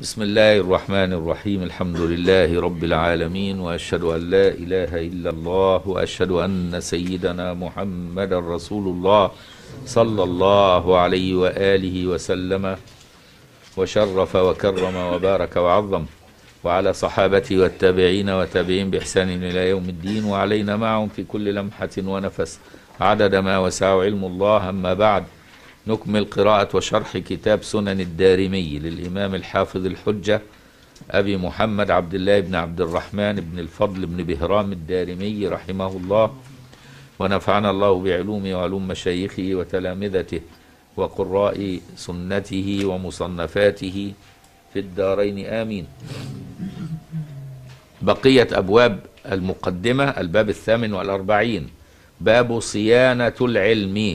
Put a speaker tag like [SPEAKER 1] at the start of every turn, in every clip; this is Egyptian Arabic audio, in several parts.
[SPEAKER 1] بسم الله الرحمن الرحيم الحمد لله رب العالمين واشهد ان لا اله الا الله واشهد ان سيدنا محمدا رسول الله صلى الله عليه واله وسلم وشرف وكرم وبارك وعظم وعلى صحابته والتابعين وتابعين باحسان الى يوم الدين وعلينا معهم في كل لمحه ونفس عدد ما وسعه علم الله اما بعد نكمل قراءة وشرح كتاب سنن الدارمي للإمام الحافظ الحجة أبي محمد عبد الله بن عبد الرحمن بن الفضل بن بهرام الدارمي رحمه الله ونفعنا الله بعلومه وعلوم مشايخه وتلامذته وقراء سنته ومصنفاته في الدارين آمين بقية أبواب المقدمة الباب الثامن والأربعين باب صيانة العلم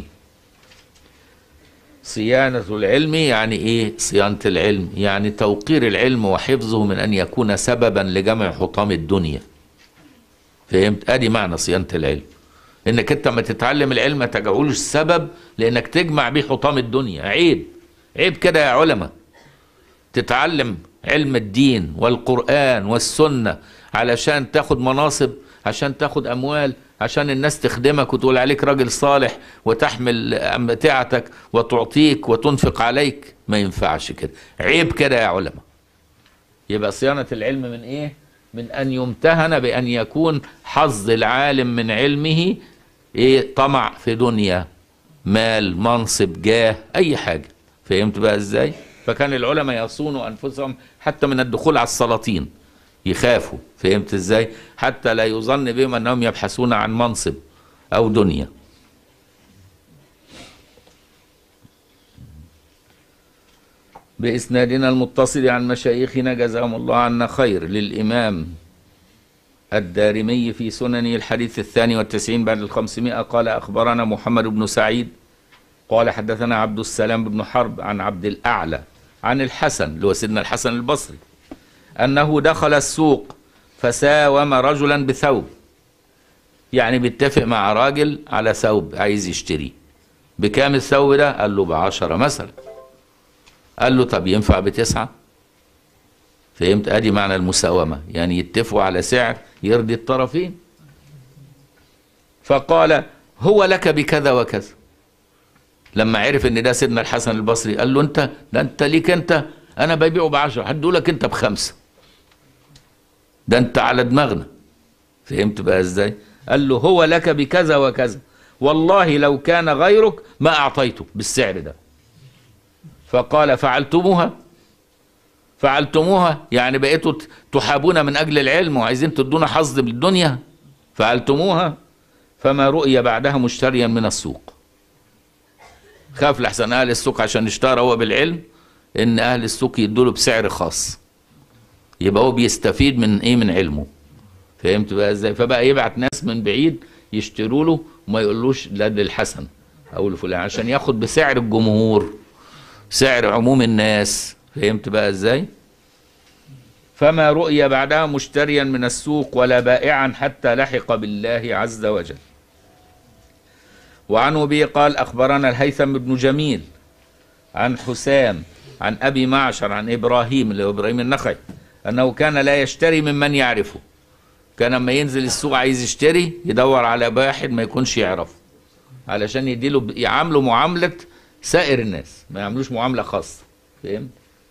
[SPEAKER 1] صيانة العلم يعني ايه صيانة العلم يعني توقير العلم وحفظه من ان يكون سببا لجمع حطام الدنيا فهمت ادي معنى صيانة العلم انك انت ما تتعلم العلم ما تجعلوش سبب لانك تجمع بيه حطام الدنيا عيب عيب كده يا علماء تتعلم علم الدين والقرآن والسنة علشان تاخد مناصب عشان تاخد اموال عشان الناس تخدمك وتقول عليك راجل صالح وتحمل امتعتك وتعطيك وتنفق عليك ما ينفعش كده عيب كده يا علماء يبقى صيانة العلم من ايه من ان يمتهن بان يكون حظ العالم من علمه ايه طمع في دنيا مال منصب جاه اي حاجة فهمت بقى ازاي فكان العلماء يصونوا انفسهم حتى من الدخول على السلاطين يخافوا فهمت ازاي حتى لا يظن بهم انهم يبحثون عن منصب او دنيا بإسنادنا المتصل عن مشايخنا جزاهم الله عنا خير للإمام الدارمي في سننه الحديث الثاني والتسعين بعد الخمسمائة قال أخبرنا محمد بن سعيد قال حدثنا عبد السلام بن حرب عن عبد الأعلى عن الحسن اللي هو سيدنا الحسن البصري أنه دخل السوق فساوم رجلا بثوب يعني بيتفق مع راجل على ثوب عايز يشتريه بكام الثوب ده قال له بعشرة مثلا قال له طب ينفع بتسعة فهمت ادي معنى المساومة يعني يتفقوا على سعر يرضي الطرفين فقال هو لك بكذا وكذا لما عرف ان ده سيدنا الحسن البصري قال له انت ده انت ليك انت انا ببيعه بعشرة حد يقول لك انت بخمسة ده انت على دماغنا فهمت بقى ازاي قال له هو لك بكذا وكذا والله لو كان غيرك ما اعطيته بالسعر ده فقال فعلتموها فعلتموها يعني بقيتوا تحابون من اجل العلم وعايزين تدونا حظ بالدنيا فعلتموها فما رؤي بعدها مشتريا من السوق خاف لحسن اهل السوق عشان اشترى هو بالعلم ان اهل السوق يدوله بسعر خاص يبقى هو بيستفيد من ايه من علمه فهمت بقى ازاي فبقى يبعت ناس من بعيد يشتروا له وما يقولوش لا للحسن او لفلان عشان ياخد بسعر الجمهور سعر عموم الناس فهمت بقى ازاي فما رؤي بعدها مشتريا من السوق ولا بائعا حتى لحق بالله عز وجل وعن ابي قال اخبرنا الهيثم بن جميل عن حسام عن ابي معشر عن ابراهيم اللي هو ابراهيم النخعي انه كان لا يشتري ممن يعرفه كان لما ينزل السوق عايز يشتري يدور على واحد ما يكونش يعرفه علشان يديله يعامله معامله سائر الناس ما يعملوش معامله خاصه فهمت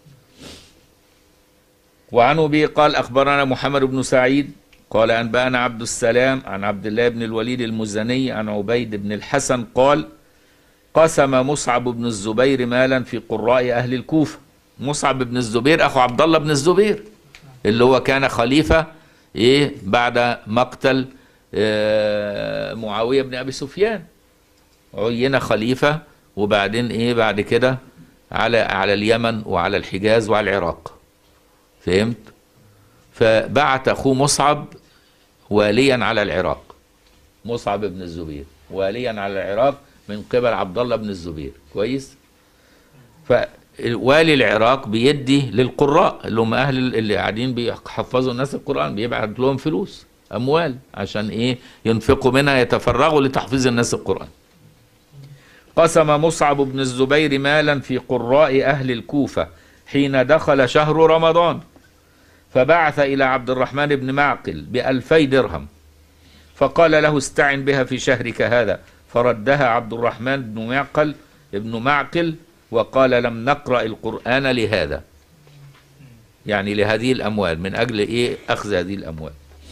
[SPEAKER 1] وعن ابي قال اخبرنا محمد بن سعيد قال انبانا عبد السلام عن عبد الله بن الوليد المزني عن عبيد بن الحسن قال قسم مصعب بن الزبير مالا في قراء اهل الكوفه مصعب بن الزبير اخو عبد الله بن الزبير اللي هو كان خليفه ايه بعد مقتل آه معاويه بن ابي سفيان عين خليفه وبعدين ايه بعد كده على على اليمن وعلى الحجاز وعلى العراق فهمت فبعت اخوه مصعب واليا على العراق مصعب بن الزبير واليا على العراق من قبل عبد الله بن الزبير كويس فوالي العراق بيدي للقراء اللي هم اهل اللي قاعدين بيحفظوا الناس القران بيبعت لهم فلوس اموال عشان ايه ينفقوا منها يتفرغوا لتحفيظ الناس القران قسم مصعب بن الزبير مالا في قراء أهل الكوفة حين دخل شهر رمضان فبعث إلى عبد الرحمن بن معقل بألفي درهم فقال له استعن بها في شهرك هذا فردها عبد الرحمن بن معقل ابن معقل وقال لم نقرأ القرآن لهذا يعني لهذه الأموال من أجل إيه أخذ هذه الأموال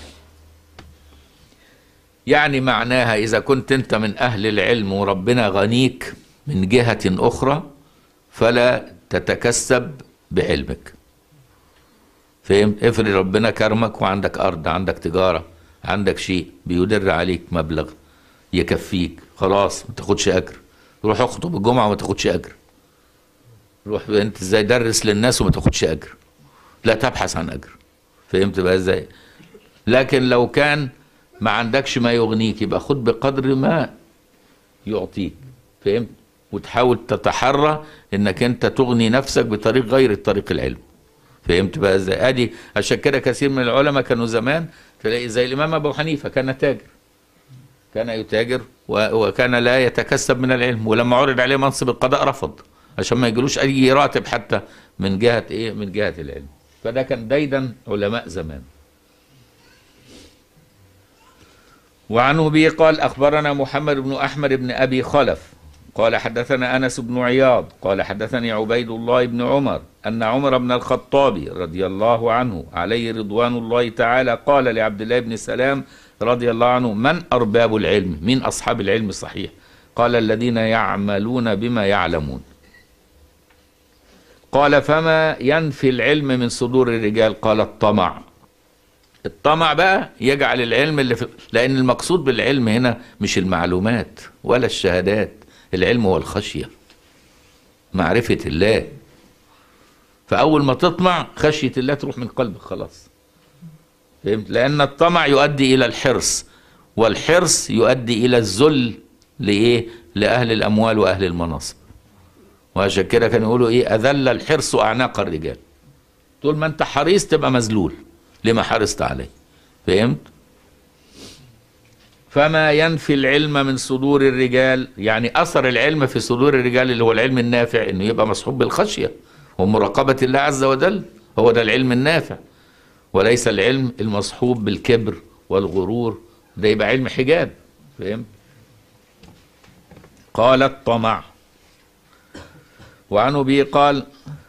[SPEAKER 1] يعني معناها إذا كنت أنت من أهل العلم وربنا غنيك من جهة أخرى فلا تتكسب بعلمك فهمت افرض ربنا كرمك وعندك أرض عندك تجارة عندك شيء بيدر عليك مبلغ يكفيك خلاص ما تاخدش أجر روح اخطب الجمعة وما تاخدش أجر روح انت ازاي درس للناس وما تاخدش أجر لا تبحث عن أجر فهمت بقى ازاي لكن لو كان ما عندكش ما يغنيك يبقى خد بقدر ما يعطيك فهمت وتحاول تتحرى انك انت تغني نفسك بطريق غير الطريق العلم فهمت بقى ازاي ادي عشان كده كثير من العلماء كانوا زمان تلاقي زي الامام ابو حنيفه كان تاجر كان يتاجر و- وكان لا يتكسب من العلم ولما عرض عليه منصب القضاء رفض عشان ما يجيلوش اي راتب حتى من جهه ايه من جهه العلم فده كان ديدا علماء زمان وعنه به قال أخبرنا محمد بن أحمد بن أبي خلف قال حدثنا أنس بن عياض قال حدثني عبيد الله بن عمر أن عمر بن الخطاب رضي الله عنه عليه رضوان الله تعالى قال لعبد الله بن سلام رضي الله عنه من أرباب العلم من أصحاب العلم الصحيح قال الذين يعملون بما يعلمون قال فما ينفي العلم من صدور الرجال قال الطمع الطمع بقى يجعل العلم اللي في لان المقصود بالعلم هنا مش المعلومات ولا الشهادات العلم هو الخشيه معرفه الله فاول ما تطمع خشيه الله تروح من قلبك خلاص فهمت لان الطمع يؤدي الى الحرص والحرص يؤدي الى الذل لايه لاهل الاموال واهل المناصب وعشان كده كانوا يقولوا ايه اذل الحرص اعناق الرجال طول ما انت حريص تبقى مذلول لما حرصت عليه فهمت فما ينفي العلم من صدور الرجال يعني اثر العلم في صدور الرجال اللي هو العلم النافع انه يبقى مصحوب بالخشيه ومراقبه الله عز وجل هو ده العلم النافع وليس العلم المصحوب بالكبر والغرور ده يبقى علم حجاب فهمت قال الطمع وعن ابي قال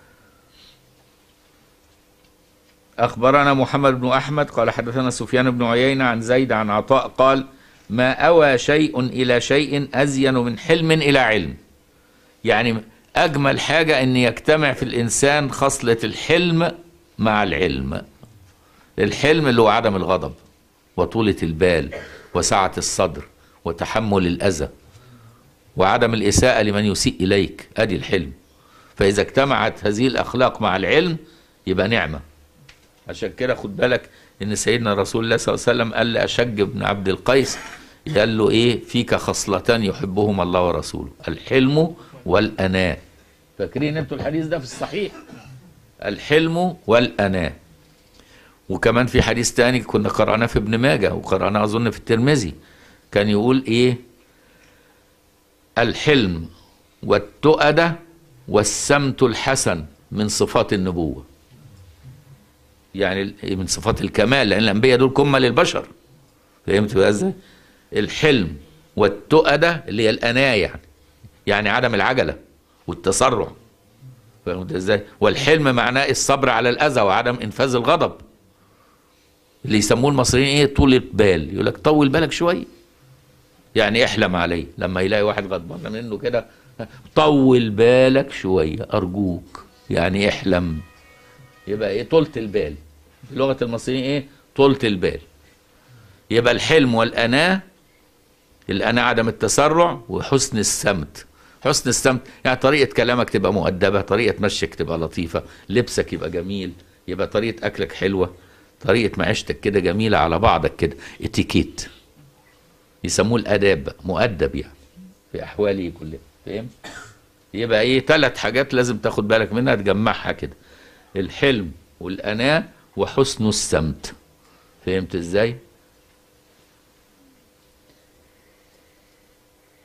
[SPEAKER 1] أخبرنا محمد بن أحمد قال حدثنا سفيان بن عيينة عن زيد عن عطاء قال ما أوى شيء إلى شيء أزين من حلم إلى علم يعني أجمل حاجة أن يجتمع في الإنسان خصلة الحلم مع العلم الحلم اللي هو عدم الغضب وطولة البال وسعة الصدر وتحمل الأذى وعدم الإساءة لمن يسيء إليك أدي الحلم فإذا اجتمعت هذه الأخلاق مع العلم يبقى نعمة عشان كده خد بالك ان سيدنا رسول الله صلى الله عليه وسلم قال لاشج بن عبد القيس قال له ايه فيك خصلتان يحبهما الله ورسوله الحلم والاناء فاكرين انتوا الحديث ده في الصحيح الحلم والاناء وكمان في حديث تاني كنا قرأناه في ابن ماجه وقرأناه اظن في الترمذي كان يقول ايه الحلم والتؤدة والسمت الحسن من صفات النبوه يعني من صفات الكمال لان الانبياء دول كمه للبشر فهمت بقى ازاي؟ الحلم والتؤدة اللي هي الاناة يعني يعني عدم العجله والتسرع فهمت ازاي؟ والحلم معناه الصبر على الاذى وعدم انفاذ الغضب اللي يسموه المصريين ايه طولة بال يقول لك طول بالك شويه يعني احلم عليه لما يلاقي واحد غضبان منه كده طول بالك شويه ارجوك يعني احلم يبقى ايه طولة البال بلغة المصريين ايه طولة البال يبقى الحلم والأناة الأناة عدم التسرع وحسن السمت حسن السمت يعني طريقة كلامك تبقى مؤدبة طريقة مشيك تبقى لطيفة لبسك يبقى جميل يبقى طريقة أكلك حلوة طريقة معيشتك كده جميلة على بعضك كده اتيكيت يسموه الآداب بقى مؤدب يعني في أحواله كلها فاهم يبقى ايه ثلاث حاجات لازم تاخد بالك منها تجمعها كده الحلم والأناة وحسن السمت فهمت ازاي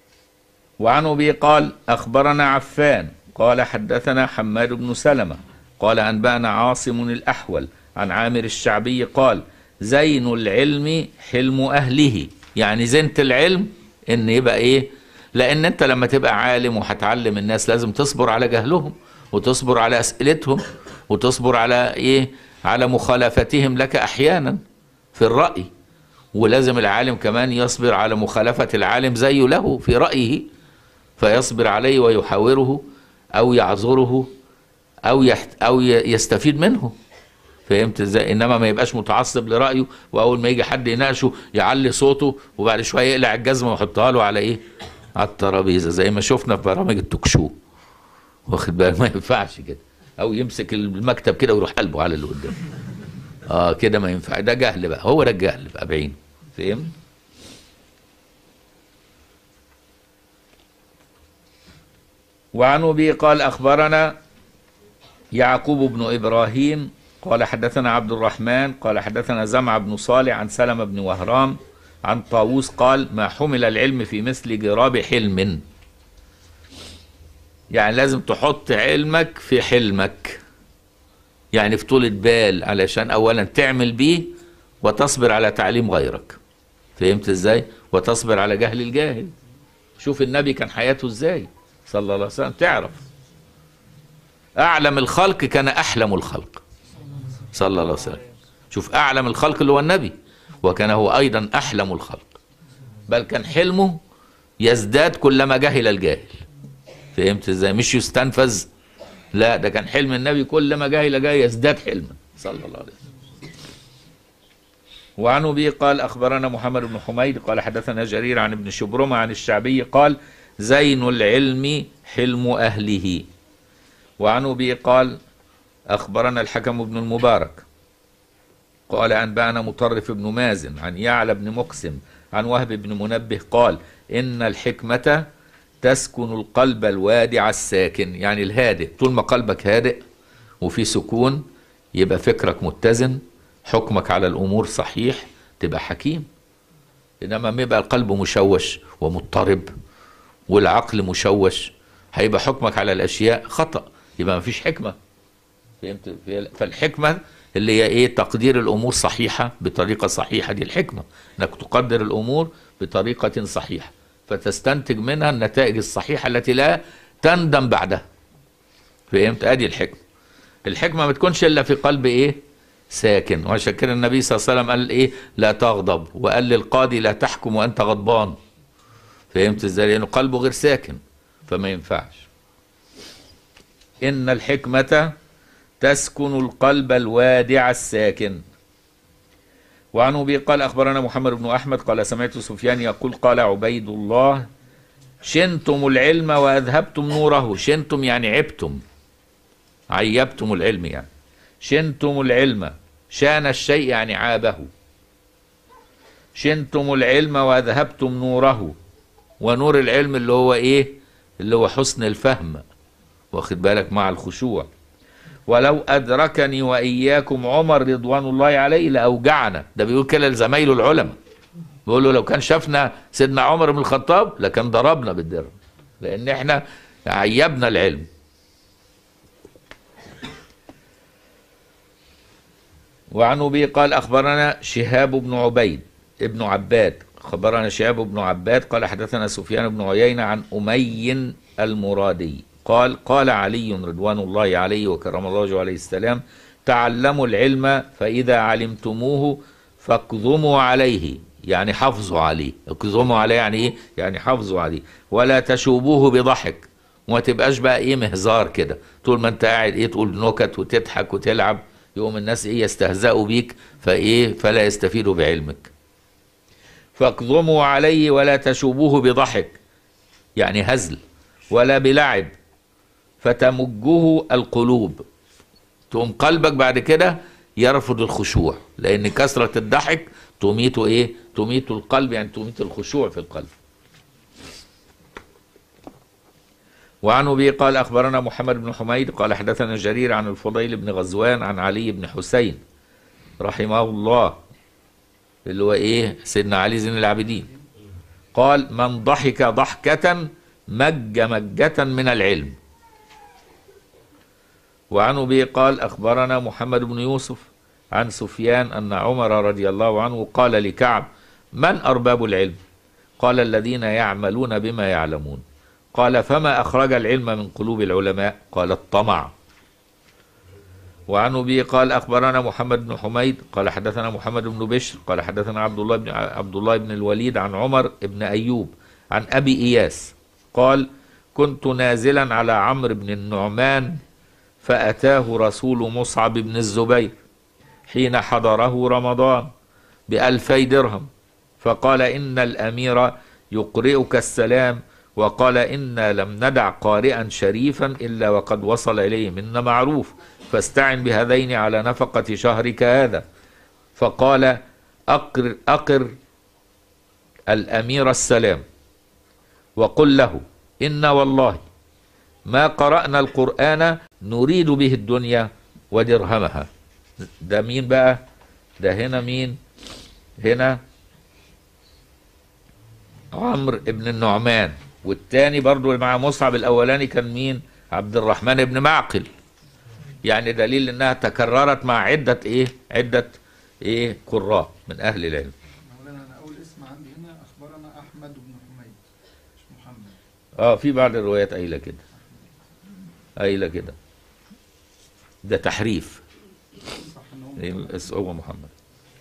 [SPEAKER 1] وعن ابي قال اخبرنا عفان قال حدثنا حماد بن سلمه قال أنبأنا عاصم الأحول عن عامر الشعبي قال زين العلم حلم أهله يعني زينة العلم إن يبقى إيه لأن أنت لما تبقى عالم وهتعلم الناس لازم تصبر على جهلهم وتصبر على أسئلتهم وتصبر على إيه على مخالفتهم لك أحيانا في الرأي ولازم العالم كمان يصبر على مخالفة العالم زيه له في رأيه فيصبر عليه ويحاوره أو يعذره أو يحت أو ي- يستفيد منه فهمت ازاي انما ما يبقاش متعصب لرايه واول ما يجي حد يناقشه يعلي صوته وبعد شويه يقلع الجزمه ويحطها له على ايه على الترابيزه زي ما شفنا في برامج التوك شو واخد بالك ما ينفعش كده او يمسك المكتب كده ويروح قلبه على اللي قدامه اه كده ما ينفع ده جهل بقى هو ده الجهل بقى بعينه فهمت وعن ابي قال اخبرنا يعقوب بن ابراهيم قال حدثنا عبد الرحمن قال حدثنا زمع بن صالح عن سلمة بن وهرام عن طاووس قال ما حمل العلم في مثل جراب حلم يعني لازم تحط علمك في حلمك يعني في طولة بال علشان اولا تعمل بيه وتصبر على تعليم غيرك فهمت ازاي وتصبر على جهل الجاهل شوف النبي كان حياته ازاي صلى الله عليه وسلم تعرف اعلم الخلق كان احلم الخلق صلى الله عليه وسلم شوف اعلم الخلق اللي هو النبي وكان هو ايضا احلم الخلق بل كان حلمه يزداد كلما جهل الجاهل فهمت ازاي مش يستنفذ لا ده كان حلم النبي كلما جهل جاهل يزداد حلما صلى الله عليه وسلم وعن ابي قال اخبرنا محمد بن حميد قال حدثنا جرير عن ابن شبرمه عن الشعبي قال زين العلم حلم اهله وعن ابي قال اخبرنا الحكم بن المبارك قال انبانا مطرف بن مازن عن يعلى بن مقسم عن وهب بن منبه قال ان الحكمه تسكن القلب الوادع الساكن يعني الهادئ طول ما قلبك هادئ وفي سكون يبقى فكرك متزن حكمك على الامور صحيح تبقى حكيم انما ما يبقى القلب مشوش ومضطرب والعقل مشوش هيبقى حكمك على الاشياء خطا يبقى ما فيش حكمه فهمت فالحكمه اللي هي ايه تقدير الامور صحيحه بطريقه صحيحه دي الحكمه انك تقدر الامور بطريقه صحيحه فتستنتج منها النتائج الصحيحه التي لا تندم بعدها فهمت ادي الحكمه الحكمه ما تكونش الا في قلب ايه ساكن وعشان كده النبي صلى الله عليه وسلم قال ايه لا تغضب وقال للقاضي لا تحكم وانت غضبان فهمت ازاي لانه قلبه غير ساكن فما ينفعش ان الحكمه تسكن القلب الوادع الساكن وعن ابي قال اخبرنا محمد بن احمد قال سمعت سفيان يقول قال عبيد الله شنتم العلم واذهبتم نوره شنتم يعني عبتم عيبتم العلم يعني شنتم العلم شان الشيء يعني عابه شنتم العلم واذهبتم نوره ونور العلم اللي هو ايه اللي هو حسن الفهم واخد بالك مع الخشوع ولو أدركني وإياكم عمر رضوان الله عليه لأوجعنا ده بيقول كده لزمايله العلماء بيقول له لو كان شافنا سيدنا عمر بن الخطاب لكان ضربنا بالدرع لأن احنا عيبنا العلم وعن أبي قال أخبرنا شهاب بن عبيد ابن عباد خبرنا شهاب بن عباد قال حدثنا سفيان بن عيينة عن أمي المرادي قال قال علي رضوان الله عليه وكرم الله وجهه عليه السلام تعلموا العلم فإذا علمتموه فاكظموا عليه يعني حافظوا عليه اكظموا عليه يعني ايه يعني حافظوا عليه ولا تشوبوه بضحك وما تبقاش بقى ايه مهزار كده طول ما انت قاعد ايه تقول نكت وتضحك وتلعب يقوم الناس ايه يستهزئوا بيك فايه فلا يستفيدوا بعلمك فاكظموا عليه ولا تشوبوه بضحك يعني هزل ولا بلعب فتمجه القلوب تقوم قلبك بعد كده يرفض الخشوع لان كثرة الضحك تميت ايه تميت القلب يعني تميت الخشوع في القلب وعن ابي قال اخبرنا محمد بن حميد قال حدثنا جرير عن الفضيل بن غزوان عن علي بن حسين رحمه الله اللي هو ايه سيدنا علي زين العابدين قال من ضحك ضحكة مج مجة من العلم وعن أبي قال أخبرنا محمد بن يوسف عن سفيان أن عمر رضي الله عنه قال لكعب من أرباب العلم قال الذين يعملون بما يعلمون قال فما أخرج العلم من قلوب العلماء قال الطمع وعن أبي قال أخبرنا محمد بن حميد قال حدثنا محمد بن بشر قال حدثنا عبد الله بن عبد الله بن الوليد عن عمر بن أيوب عن أبي إياس قال كنت نازلا على عمرو بن النعمان فأتاه رسول مصعب بن الزبير حين حضره رمضان بألفي درهم فقال إن الأمير يقرئك السلام وقال إنا لم ندع قارئا شريفا إلا وقد وصل إليه منا معروف فاستعن بهذين على نفقة شهرك هذا فقال أقر, أقر الأمير السلام وقل له إن والله ما قرأنا القرآن نريد به الدنيا ودرهمها ده مين بقى ده هنا مين هنا عمرو ابن النعمان والتاني برضو مع مصعب الاولاني كان مين عبد الرحمن بن معقل يعني دليل انها تكررت مع عدة ايه عدة ايه قراء من اهل العلم
[SPEAKER 2] مولانا انا اول اسم عندي هنا اخبرنا احمد بن حميد مش محمد
[SPEAKER 1] اه في بعض الروايات قايله كده قايله كده ده تحريف
[SPEAKER 2] صح ان هو
[SPEAKER 1] إيه،
[SPEAKER 2] متابع.
[SPEAKER 1] هو محمد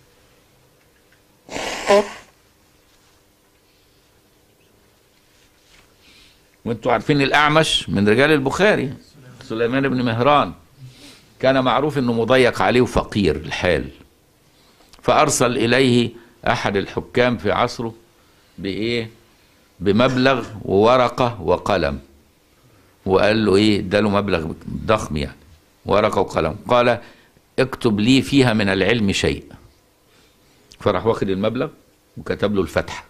[SPEAKER 1] وانتوا عارفين الاعمش من رجال البخاري سليمان بن مهران كان معروف انه مضيق عليه وفقير الحال فارسل اليه احد الحكام في عصره بايه بمبلغ وورقه وقلم وقال له ايه اداله مبلغ ضخم يعني ورقه وقلم قال اكتب لي فيها من العلم شيء فراح واخد المبلغ وكتب له الفتحه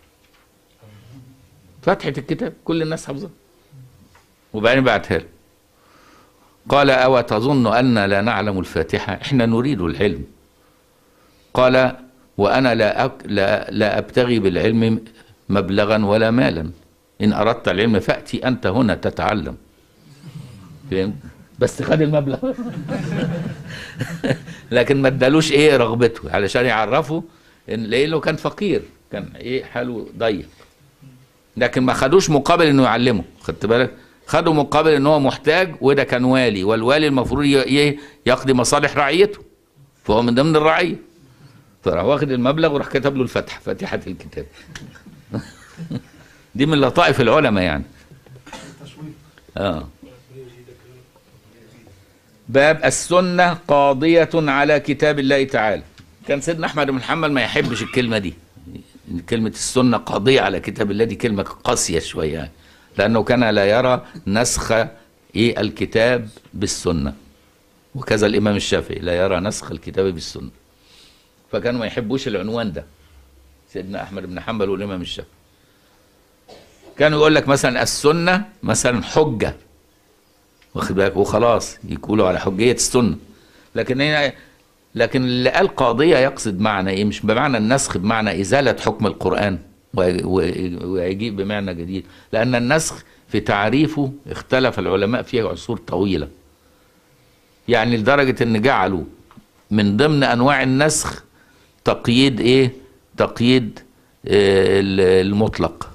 [SPEAKER 1] فتحه الكتاب كل الناس حافظها وبعدين بعتها له قال أو تظن أن لا نعلم الفاتحة إحنا نريد العلم قال وأنا لا, أك لا, لا أبتغي بالعلم مبلغا ولا مالا إن أردت العلم فأتي أنت هنا تتعلم فهمت بس خد المبلغ لكن ما ادالوش ايه رغبته علشان يعرفه ان لانه كان فقير كان ايه حاله ضيق لكن ما خدوش مقابل انه يعلمه خدت بالك خدوا مقابل ان هو محتاج وده كان والي والوالي المفروض ي- ي- يقضي مصالح رعيته فهو من ضمن الرعيه فراح واخد المبلغ وراح كتب له الفتح فاتحه الكتاب دي من لطائف العلماء يعني
[SPEAKER 2] تشويق
[SPEAKER 1] اه باب السنة قاضية على كتاب الله تعالى كان سيدنا أحمد بن حنبل ما يحبش الكلمة دي كلمة السنة قاضية على كتاب الله دي كلمة قاسية شوية يعني. لأنه كان لا يرى نسخ إيه الكتاب بالسنة وكذا الإمام الشافعي لا يرى نسخ الكتاب بالسنة فكانوا ما يحبوش العنوان ده سيدنا أحمد بن حنبل والإمام الشافعي كانوا يقول لك مثلا السنة مثلا حجة واخد بالك وخلاص يقولوا على حجية السنة لكن هنا لكن اللي قال قاضية يقصد معنى ايه مش بمعنى النسخ بمعنى إزالة حكم القرآن و- و- ويجيء بمعنى جديد لأن النسخ في تعريفه اختلف العلماء فيه عصور طويلة يعني لدرجة ان جعلوا من ضمن انواع النسخ تقييد ايه تقييد آه، ال- المطلق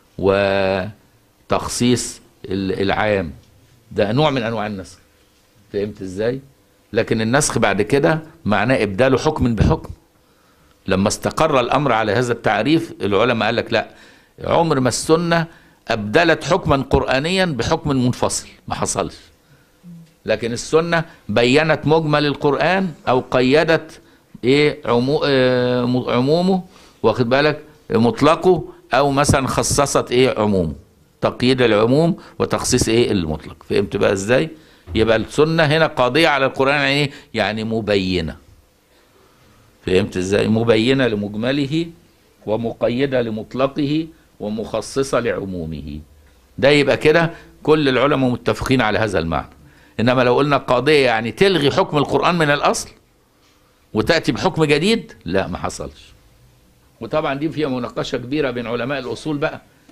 [SPEAKER 1] وتخصيص ال- العام ده نوع من انواع النسخ فهمت ازاي لكن النسخ بعد كده معناه ابدال حكم بحكم لما استقر الامر على هذا التعريف العلماء قال لك لا عمر ما السنه ابدلت حكما قرانيا بحكم منفصل ما حصلش لكن السنه بينت مجمل القران او قيدت ايه عمو آه، م- عمومه واخد بالك مطلقه او مثلا خصصت ايه عمومه تقييد العموم وتخصيص ايه المطلق فهمت بقى ازاي يبقى السنه هنا قاضيه على القران يعني ايه يعني مبينه فهمت ازاي مبينه لمجمله ومقيده لمطلقه ومخصصه لعمومه ده يبقى كده كل العلماء متفقين على هذا المعنى انما لو قلنا قاضيه يعني تلغي حكم القران من الاصل وتاتي بحكم جديد لا ما حصلش وطبعا دي فيها مناقشه كبيره بين علماء الاصول بقى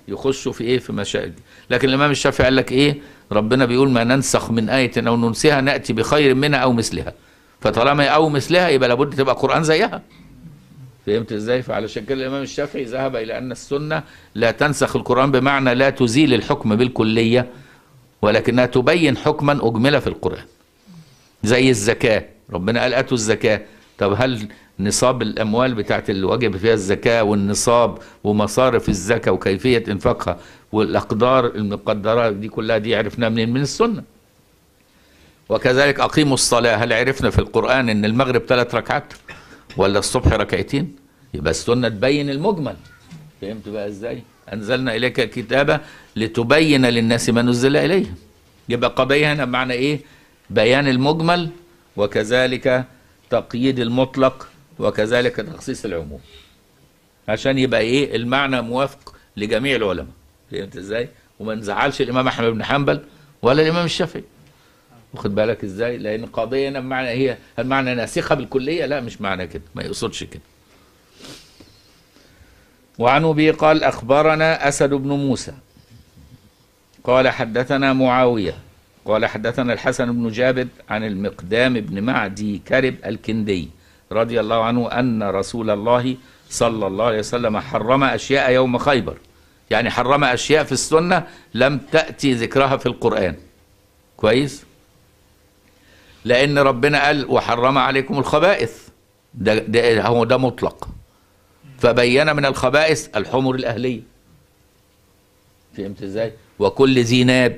[SPEAKER 1] يخشوا في ايه في مشاكل لكن الامام الشافعي قال لك ايه ربنا بيقول ما ننسخ من آية او ننسها نأتي بخير منها او مثلها فطالما او مثلها يبقى لابد تبقى قرآن زيها فهمت ازاي فعلشان كده الامام الشافعي ذهب الى ان السنة لا تنسخ القرآن بمعنى لا تزيل الحكم بالكلية ولكنها تبين حكما اجمل في القرآن زي الزكاة ربنا قال اتوا الزكاة طب هل نصاب الاموال بتاعت اللي واجب فيها الزكاه والنصاب ومصارف الزكاه وكيفيه انفاقها والاقدار المقدره دي كلها دي عرفناها منين من السنه وكذلك اقيموا الصلاه هل عرفنا في القران ان المغرب ثلاث ركعات ولا الصبح ركعتين يبقى السنه تبين المجمل فهمت بقى ازاي انزلنا اليك الكتاب لتبين للناس ما نزل اليهم يبقى قضيه هنا بمعنى ايه بيان المجمل وكذلك تقييد المطلق وكذلك تخصيص العموم عشان يبقى ايه المعنى موافق لجميع العلماء فهمت ازاي وما نزعلش الامام احمد بن حنبل ولا الامام الشافعي واخد بالك ازاي لان القضيه هنا بمعنى هي هل معنى ناسخه بالكليه لا مش معنى كده ما يقصدش كده وعن ابي قال اخبرنا اسد بن موسى قال حدثنا معاويه قال حدثنا الحسن بن جابر عن المقدام بن معدي كرب الكندي رضي الله عنه أن رسول الله صلى الله عليه وسلم حرم أشياء يوم خيبر يعني حرم أشياء في السنة لم تأتي ذكرها في القرآن كويس لأن ربنا قال وحرم عليكم الخبائث ده, ده هو ده مطلق فبين من الخبائث الحمر الأهلية فهمت ازاي وكل ذي ناب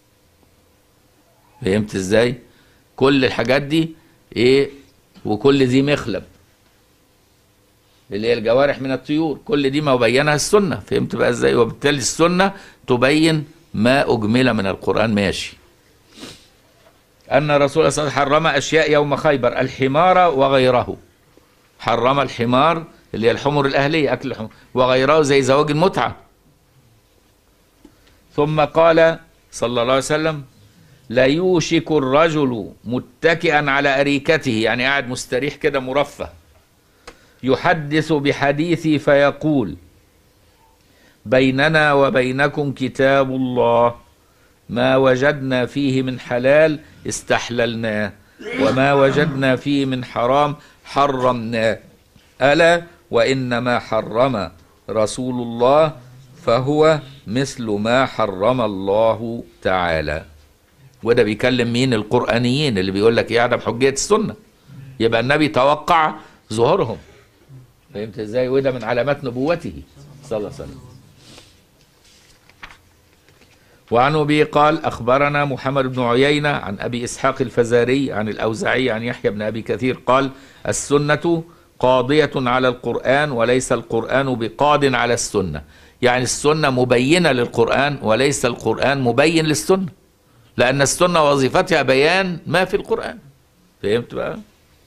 [SPEAKER 1] فهمت ازاي كل الحاجات دي ايه وكل ذي مخلب اللي هي الجوارح من الطيور كل دي ما بينها السنه فهمت بقى ازاي وبالتالي السنه تبين ما اجمل من القران ماشي ان الرسول صلى الله عليه وسلم حرم اشياء يوم خيبر الحمار وغيره حرم الحمار اللي هي الحمر الاهليه اكل الحمر وغيره زي زواج المتعه ثم قال صلى الله عليه وسلم لا يوشك الرجل متكئا على أريكته يعني قاعد مستريح كده مرفه يحدث بحديثي فيقول بيننا وبينكم كتاب الله ما وجدنا فيه من حلال استحللناه وما وجدنا فيه من حرام حرمناه ألا وإنما حرم رسول الله فهو مثل ما حرم الله تعالى وده بيكلم مين القرآنيين اللي بيقول لك يعدم حجية السنة يبقى النبي توقع ظهورهم فهمت ازاي وده من علامات نبوته صلى الله عليه وسلم وعن ابي قال اخبرنا محمد بن عيينه عن ابي اسحاق الفزاري عن الاوزاعي عن يحيى بن ابي كثير قال السنه قاضيه على القران وليس القران بقاض على السنه يعني السنه مبينه للقران وليس القران مبين للسنه لأن السنة وظيفتها بيان ما في القرآن فهمت بقى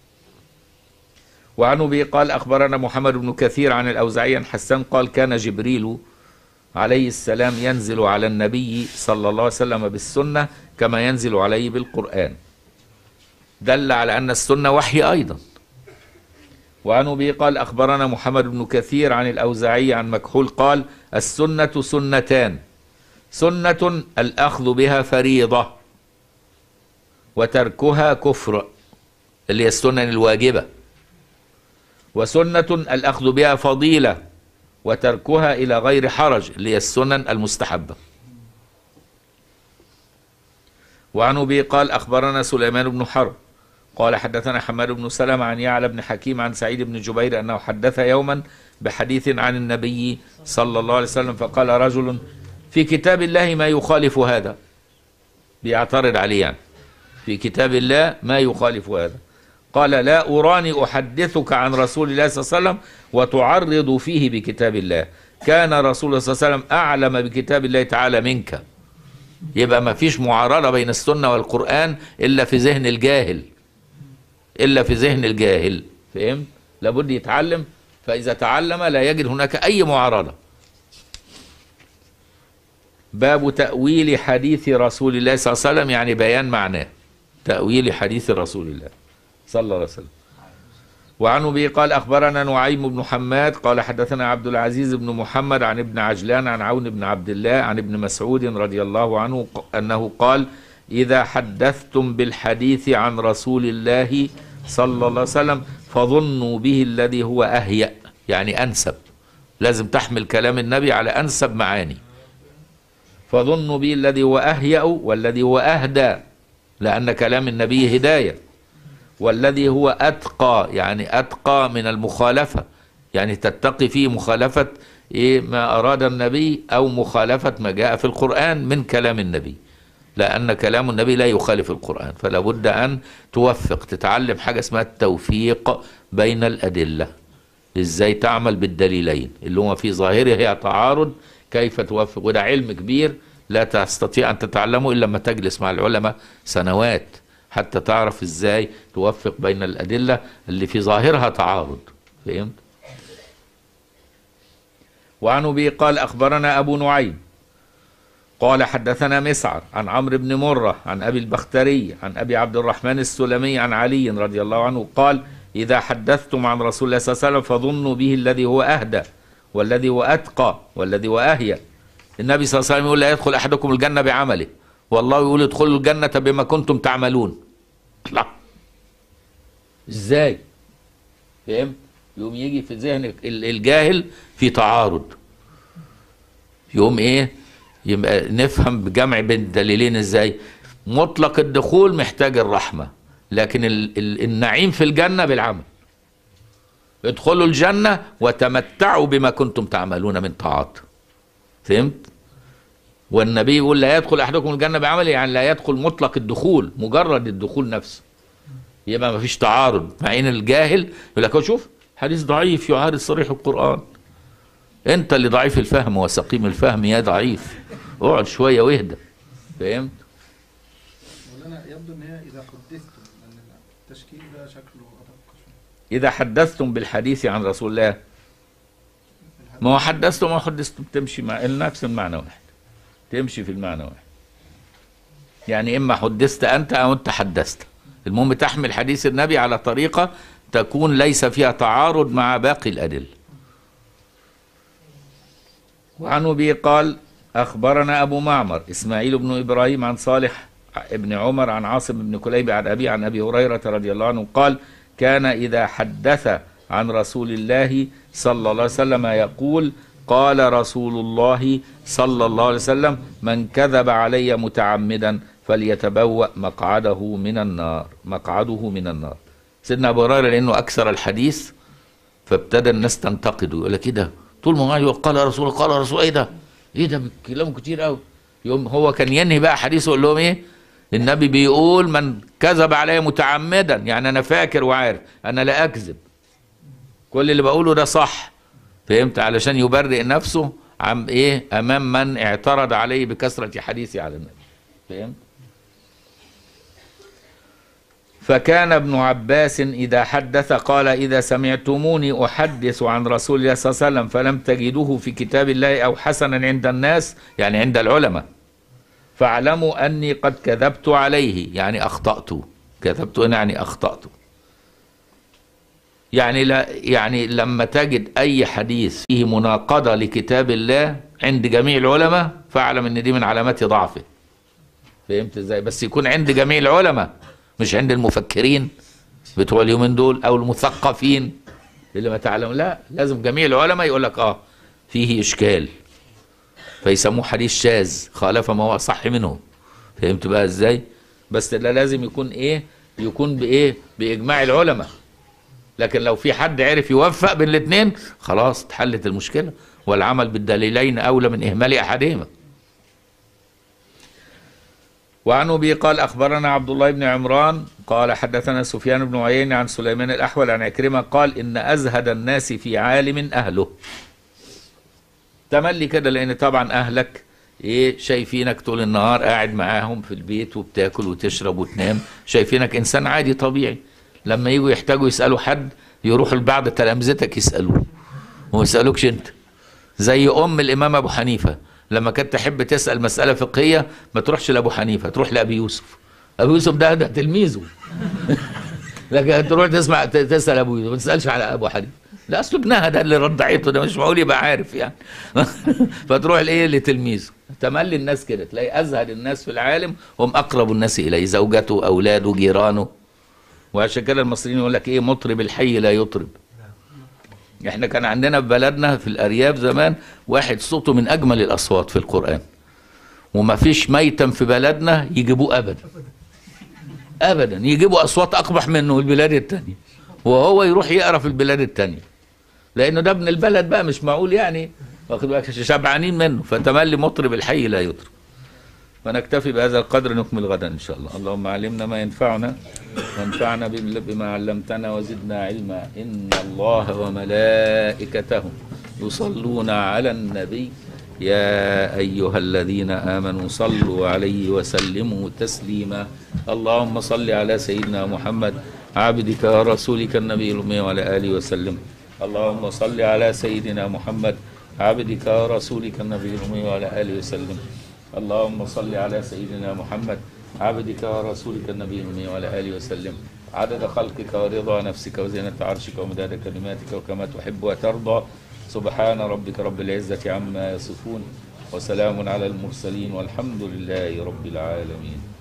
[SPEAKER 1] وعن أبي قال أخبرنا محمد بن كثير عن الأوزاعي عن حسان قال كان جبريل عليه السلام ينزل على النبي صلى الله عليه وسلم بالسنة كما ينزل عليه بالقرآن دل على أن السنة وحي أيضا وعن أبي قال أخبرنا محمد بن كثير عن الأوزاعي عن مكحول قال السنة سنتان سنة الأخذ بها فريضة وتركها كفر اللي هي السنن الواجبة وسنة الأخذ بها فضيلة وتركها إلى غير حرج اللي هي السنن المستحبة وعن أبي قال أخبرنا سليمان بن حرب قال حدثنا حماد بن سلمة عن يعلى بن حكيم عن سعيد بن جبير أنه حدث يوما بحديث عن النبي صلى الله عليه وسلم فقال رجل في كتاب الله ما يخالف هذا بيعترض عليه يعني في كتاب الله ما يخالف هذا قال لا أراني أحدثك عن رسول الله صلى الله عليه وسلم وتعرض فيه بكتاب الله كان رسول الله صلى الله عليه وسلم أعلم بكتاب الله تعالى منك يبقى ما فيش معارضة بين السنة والقرآن إلا في ذهن الجاهل إلا في ذهن الجاهل فهمت لابد يتعلم فإذا تعلم لا يجد هناك أي معارضة باب تأويل حديث رسول الله صلى الله عليه وسلم يعني بيان معناه تأويل حديث رسول الله صلى الله عليه وسلم وعن ابي قال اخبرنا نعيم بن حماد قال حدثنا عبد العزيز بن محمد عن ابن عجلان عن عون بن عبد الله عن ابن مسعود رضي الله عنه ق- انه قال اذا حدثتم بالحديث عن رسول الله صلى الله عليه وسلم فظنوا به الذي هو اهيأ يعني انسب لازم تحمل كلام النبي على انسب معاني فظنوا به الذي هو اهيأ والذي هو اهدى لان كلام النبي هدايه والذي هو أتقى يعني أتقى من المخالفة يعني تتقي فيه مخالفة إيه ما أراد النبي أو مخالفة ما جاء في القرآن من كلام النبي لأن كلام النبي لا يخالف القرآن فلا بد أن توفق تتعلم حاجة اسمها التوفيق بين الأدلة إزاي تعمل بالدليلين اللي هو في ظاهره هي تعارض كيف توفق وده علم كبير لا تستطيع أن تتعلمه إلا لما تجلس مع العلماء سنوات حتى تعرف ازاي توفق بين الادله اللي في ظاهرها تعارض فهمت وعن ابي قال اخبرنا ابو نعيم قال حدثنا مسعر عن عمرو بن مره عن ابي البختري عن ابي عبد الرحمن السلمي عن علي رضي الله عنه قال اذا حدثتم عن رسول الله صلى الله عليه وسلم فظنوا به الذي هو اهدى والذي هو اتقى والذي هو اهيا النبي صلى الله عليه وسلم يقول لا يدخل احدكم الجنه بعمله والله يقول ادخلوا الجنة بما كنتم تعملون لا ازاي فهمت يقوم يجي في ذهن ال- الجاهل في تعارض يقوم ايه يبقى نفهم بجمع بين الدليلين ازاي مطلق الدخول محتاج الرحمة لكن ال ال النعيم في الجنة بالعمل ادخلوا الجنة وتمتعوا بما كنتم تعملون من طاعات فهمت والنبي يقول لا يدخل احدكم الجنه بعمله يعني لا يدخل مطلق الدخول مجرد الدخول نفسه يبقى ما فيش تعارض مع ان الجاهل يقول لك شوف حديث ضعيف يعارض صريح القران انت اللي ضعيف الفهم وسقيم الفهم يا ضعيف اقعد شويه واهدى فهمت
[SPEAKER 2] مولانا يبدو ان هي اذا حدثتم لان التشكيل ده شكله ادق شويه
[SPEAKER 1] اذا حدثتم بالحديث عن رسول الله ما هو حدثتم ما حدثتم تمشي مع نفس المعنى واحد تمشي في المعنى واحد يعني اما حدثت انت او انت حدثت المهم تحمل حديث النبي على طريقه تكون ليس فيها تعارض مع باقي الادله وعن ابي قال اخبرنا ابو معمر اسماعيل بن ابراهيم عن صالح ابن عمر عن عاصم بن كليب عن ابي عن ابي هريره رضي الله عنه قال كان اذا حدث عن رسول الله صلى الله عليه وسلم يقول قال رسول الله صلى الله عليه وسلم من كذب علي متعمدا فليتبوأ مقعده من النار مقعده من النار سيدنا ابو هريره لانه اكثر الحديث فابتدى الناس تنتقده يقول لك ايه ده طول ما هو يقول قال رسول الله قال رسول ايه ده ايه ده كلام كتير قوي يوم هو كان ينهي بقى حديثه يقول لهم ايه النبي بيقول من كذب علي متعمدا يعني انا فاكر وعارف انا لا اكذب كل اللي بقوله ده صح فهمت علشان يبرئ نفسه عن ايه امام من اعترض عليه بكثره حديثي على النبي فهمت فكان ابن عباس إذا حدث قال إذا سمعتموني أحدث عن رسول الله صلى الله عليه وسلم فلم تجدوه في كتاب الله أو حسنا عند الناس يعني عند العلماء فاعلموا أني قد كذبت عليه يعني أخطأت كذبت هنا يعني أخطأت يعني لا يعني لما تجد أي حديث فيه مناقضة لكتاب الله عند جميع العلماء فاعلم أن دي من علامات ضعفه فهمت ازاي بس يكون عند جميع العلماء مش عند المفكرين بتوع اليومين دول او المثقفين اللي ما تعلم لا لازم جميع العلماء يقول لك اه فيه اشكال فيسموه حديث شاذ خالف ما هو صح منه فهمت بقى ازاي بس ده لازم يكون ايه يكون بايه باجماع العلماء لكن لو في حد عرف يوفق بين الاثنين خلاص اتحلت المشكله والعمل بالدليلين اولى من اهمال احدهما وعن ابي قال اخبرنا عبد الله بن عمران قال حدثنا سفيان بن عيينة عن سليمان الاحول عن عكرمه قال ان ازهد الناس في عالم اهله تملي كده لان طبعا اهلك ايه شايفينك طول النهار قاعد معاهم في البيت وبتاكل وتشرب وتنام شايفينك انسان عادي طبيعي لما يجوا يحتاجوا يسالوا حد يروحوا لبعض تلامذتك يسالوه وما يسالوكش انت زي ام الامام ابو حنيفه لما كانت تحب تسال مساله فقهيه ما تروحش لابو حنيفه تروح لابي يوسف ابو يوسف ده ده تلميذه لكن تروح تسمع ت- تسال ابو يوسف ما تسالش على ابو حنيفه لا اصل ابنها ده اللي رضعته ده مش معقول يبقى عارف يعني فتروح لايه لتلميذه تملي الناس كده تلاقي ازهد الناس في العالم هم اقرب الناس اليه زوجته اولاده جيرانه وعشان كده المصريين يقول لك ايه مطرب الحي لا يطرب احنا كان عندنا في بلدنا في الارياف زمان واحد صوته من اجمل الاصوات في القران وما فيش ميتم في بلدنا يجيبوه ابدا ابدا يجيبوا اصوات اقبح منه في البلاد التانية وهو يروح يقرا في البلاد التانية لانه ده ابن البلد بقى مش معقول يعني واخد بالك شبعانين منه فتملي مطرب الحي لا يطرب فنكتفي بهذا القدر نكمل غدا ان شاء الله اللهم علمنا ما ينفعنا وانفعنا بم- بما علمتنا وزدنا علما ان الله وملائكته يصلون على النبي يا ايها الذين امنوا صلوا عليه وسلموا تسليما اللهم صل على سيدنا محمد عبدك ورسولك النبي الامي وعلى اله وسلم اللهم صل على سيدنا محمد عبدك ورسولك النبي الامي وعلى اله وسلم اللهم صل على سيدنا محمد عبدك ورسولك النبي الأمي وعلى آله وسلم عدد خلقك ورضا نفسك وزينة عرشك ومداد كلماتك وكما تحب وترضى سبحان ربك رب العزة عما يصفون وسلام على المرسلين والحمد لله رب العالمين